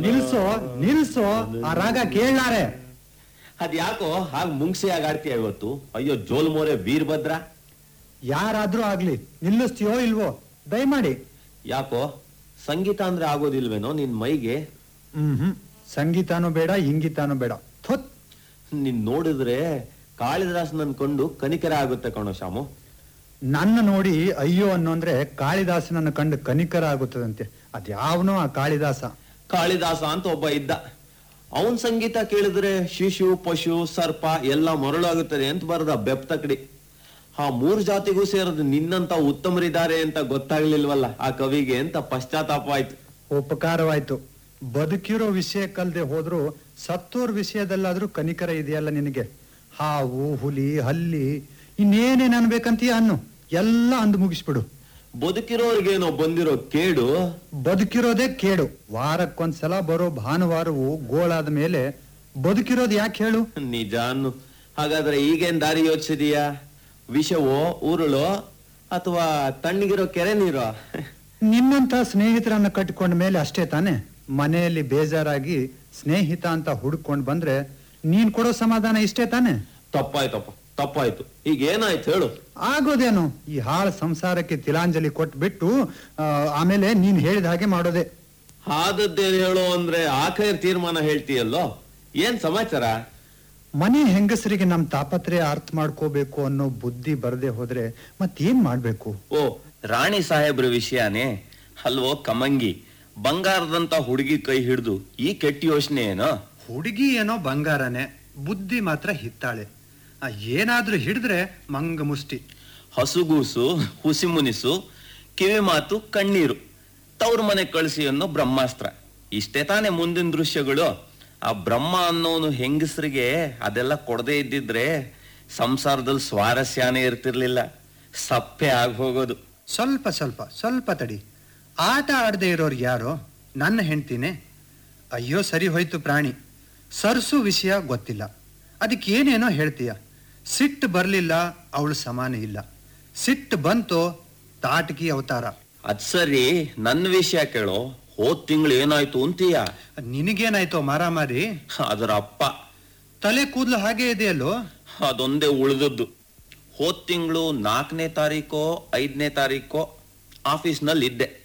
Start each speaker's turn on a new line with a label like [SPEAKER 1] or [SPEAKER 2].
[SPEAKER 1] ನಿಲ್ಸೋ ನಿಲ್ಸೋ ಆ ರಾಗ ಕೇಳಾರೆ
[SPEAKER 2] ಅದ್ಯಾಕೋ ಹಾಗ್ ಮುಂಗ್ಸಿಯಾಗಿ ಆಡ್ತೀಯ ಇವತ್ತು ಅಯ್ಯೋ ಜೋಲ್ ಮೋರೆ ವೀರಭದ್ರ
[SPEAKER 1] ಯಾರಾದ್ರೂ ಆಗ್ಲಿ ನಿಲ್ಲಿಸ್ತೀಯೋ ಇಲ್ವೋ ದಯಮಾಡಿ
[SPEAKER 2] ಯಾಕೋ ಸಂಗೀತ ಅಂದ್ರೆ ಆಗೋದಿಲ್ವೇನೋ ನಿನ್ ಮೈಗೆ
[SPEAKER 1] ಹ್ಮ್ ಹ್ಮ್ ಸಂಗೀತಾನು ಬೇಡ ಇಂಗಿತಾನು ಬೇಡ ಥೊತ್
[SPEAKER 2] ನಿನ್ ನೋಡಿದ್ರೆ ಕಾಳಿದಾಸನ್ ಅನ್ಕೊಂಡು ಕನಿಕರ ಆಗುತ್ತೆ ಕಣೋ ಶಾಮು
[SPEAKER 1] ನನ್ನ ನೋಡಿ ಅಯ್ಯೋ ಅನ್ನೋಂದ್ರೆ ಕಾಳಿದಾಸನನ್ನ ಕಂಡು ಕನಿಕರ ಆಗುತ್ತದಂತೆ ಅದ್ಯಾವನೋ ಆ ಕಾಳಿದಾಸ
[SPEAKER 2] ಕಾಳಿದಾಸ ಅಂತ ಒಬ್ಬ ಇದ್ದ ಅವನ್ ಸಂಗೀತ ಕೇಳಿದ್ರೆ ಶಿಶು ಪಶು ಸರ್ಪ ಎಲ್ಲ ಮರಳಾಗುತ್ತದೆ ಅಂತ ಬರದ ಬೆಪ್ತಕಡಿ ಆ ಮೂರ್ ಜಾತಿಗೂ ಸೇರಿದ ನಿನ್ನಂತ ಉತ್ತಮರಿದ್ದಾರೆ ಅಂತ ಗೊತ್ತಾಗ್ಲಿಲ್ವಲ್ಲ ಆ ಕವಿಗೆ ಅಂತ ಪಶ್ಚಾತ್ತಾಪ ಆಯ್ತು
[SPEAKER 1] ಉಪಕಾರವಾಯ್ತು ಬದುಕಿರೋ ವಿಷಯ ಕಲ್ದೆ ಹೋದ್ರು ಸತ್ತೋರ್ ವಿಷಯದಲ್ಲಾದ್ರೂ ಕನಿಕರ ಇದೆಯಲ್ಲ ನಿನಗೆ ಹಾವು ಹುಲಿ ಹಲ್ಲಿ ಇನ್ನೇನೇನ್ ಅನ್ಬೇಕಂತೀಯ ಅನ್ನು ಎಲ್ಲ ಅಂದು ಮುಗಿಸ್ಬಿಡು
[SPEAKER 2] ಬದುಕಿರೋರ್ಗೇನೋ ಬಂದಿರೋ ಕೇಡು
[SPEAKER 1] ಬದುಕಿರೋದೇ ಕೇಡು ವಾರಕ್ಕೊಂದ್ಸಲ ಬರೋ ಭಾನುವಾರವು ಗೋಳಾದ ಮೇಲೆ ಬದುಕಿರೋದು ಯಾಕೆ ಹೇಳು
[SPEAKER 2] ನಿಜ ಅನ್ನು ಹಾಗಾದ್ರೆ ಈಗೇನ್ ದಾರಿ ಯೋಚಿಸಿದೀಯಾ ವಿಷವೋ ಉರುಳೋ ಅಥವಾ ತಣ್ಣಗಿರೋ ಕೆರೆ ನೀರೋ
[SPEAKER 1] ನಿನ್ನಂತ ಸ್ನೇಹಿತರನ್ನ ಕಟ್ಟಿಕೊಂಡ ಮೇಲೆ ಅಷ್ಟೇ ತಾನೆ ಮನೆಯಲ್ಲಿ ಬೇಜಾರಾಗಿ ಸ್ನೇಹಿತ ಅಂತ ಹುಡುಕೊಂಡ್ ಬಂದ್ರೆ ನೀನ್ ಕೊಡೋ ಸಮಾಧಾನ ಇಷ್ಟೇ ತಾನೆ
[SPEAKER 2] ತಪ್ಪಾಯ್ತಪ್ಪ ತಪ್ಪಾಯ್ತು ಈಗ ಏನಾಯ್ತು ಹೇಳು
[SPEAKER 1] ಆಗೋದೇನು ಈ ಹಾಳ ಸಂಸಾರಕ್ಕೆ ತಿಲಾಂಜಲಿ ಕೊಟ್ಬಿಟ್ಟು ಆ, ಆಮೇಲೆ ನೀನ್ ಹೇಳಿದ ಹಾಗೆ ಮಾಡೋದೆ
[SPEAKER 2] ಆದದ್ದೇನ್ ಹೇಳು ಅಂದ್ರೆ ಆಖೈರ್ ತೀರ್ಮಾನ ಹೇಳ್ತೀಯಲ್ಲೋ ಏನ್ ಸಮಾಚಾರ
[SPEAKER 1] ಮನೆ ಹೆಂಗಸರಿಗೆ ನಮ್ ತಾಪತ್ರೆಯ ಅರ್ಥ ಮಾಡ್ಕೋಬೇಕು ಅನ್ನೋ ಬುದ್ಧಿ ಬರದೆ ಹೋದ್ರೆ ಮತ್ತೇನ್ ಮಾಡ್ಬೇಕು
[SPEAKER 2] ಓ ರಾಣಿ ಸಾಹೇಬ್ರ ವಿಷಯನೇ ಅಲ್ವೋ ಕಮಂಗಿ ಬಂಗಾರದಂತ ಹುಡುಗಿ ಕೈ ಹಿಡಿದು ಈ ಕೆಟ್ಟ ಯೋಚನೆ ಏನೋ
[SPEAKER 1] ಹುಡುಗಿ ಏನೋ ಬಂಗಾರನೆ ಬುದ್ಧಿ ಮಾತ್ರ ಹಿತ್ತಾಳೆ ಆ, ಏನಾದ್ರೂ ಹಿಡಿದ್ರೆ ಮಂಗ ಮುಷ್ಟಿ
[SPEAKER 2] ಹಸುಗೂಸು ಹುಸಿ ಮುನಿಸು ಕಿವಿ ಮಾತು ಕಣ್ಣೀರು ತವ್ರ ಮನೆ ಕಳಿಸಿ ಅನ್ನೋ ಬ್ರಹ್ಮಾಸ್ತ್ರ ಇಷ್ಟೇ ತಾನೇ ಮುಂದಿನ ದೃಶ್ಯಗಳು ಆ ಬ್ರಹ್ಮ ಅನ್ನೋನು ಹೆಂಗಸರಿಗೆ ಅದೆಲ್ಲ ಕೊಡದೇ ಇದ್ದಿದ್ರೆ ಸಂಸಾರದಲ್ಲಿ ಸ್ವಾರಸ್ಯನೇ ಇರ್ತಿರ್ಲಿಲ್ಲ ಸಪ್ಪೆ ಆಗಿ ಹೋಗೋದು
[SPEAKER 1] ಸ್ವಲ್ಪ ಸ್ವಲ್ಪ ಸ್ವಲ್ಪ ತಡಿ ಆಟ ಆಡದೆ ಇರೋರು ಯಾರೋ ನನ್ನ ಹೆಂಡ್ತಿನೇ ಅಯ್ಯೋ ಸರಿ ಹೋಯ್ತು ಪ್ರಾಣಿ ಸರ್ಸು ವಿಷಯ ಗೊತ್ತಿಲ್ಲ ಅದಕ್ಕೆ ಏನೇನೋ ಹೇಳ್ತೀಯ ಸಿಟ್ಟು ಬರಲಿಲ್ಲ ಅವಳು ಸಮಾನ ಇಲ್ಲ ಸಿಟ್ಟು ಬಂತೋ ತಾಟಕಿ ಅವತಾರ
[SPEAKER 2] ಅದ್ ಸರಿ ನನ್ನ ವಿಷಯ ಕೇಳೋ ಹೋದ್ ತಿಂಗಳು ಏನಾಯ್ತು ಅಂತೀಯ
[SPEAKER 1] ನಿನಗೇನಾಯ್ತೋ ಮಾರಾಮಾರಿ
[SPEAKER 2] ಅದರ ಅಪ್ಪ
[SPEAKER 1] ತಲೆ ಕೂದಲು ಹಾಗೆ ಇದೆಯಲ್ಲೋ
[SPEAKER 2] ಅದೊಂದೇ ಉಳಿದದ್ದು ಹೋದ್ ತಿಂಗಳು ನಾಲ್ಕನೇ ತಾರೀಕೋ ಐದನೇ ತಾರೀಕೋ ಆಫೀಸ್ನಲ್ಲಿ ಇದ್ದೆ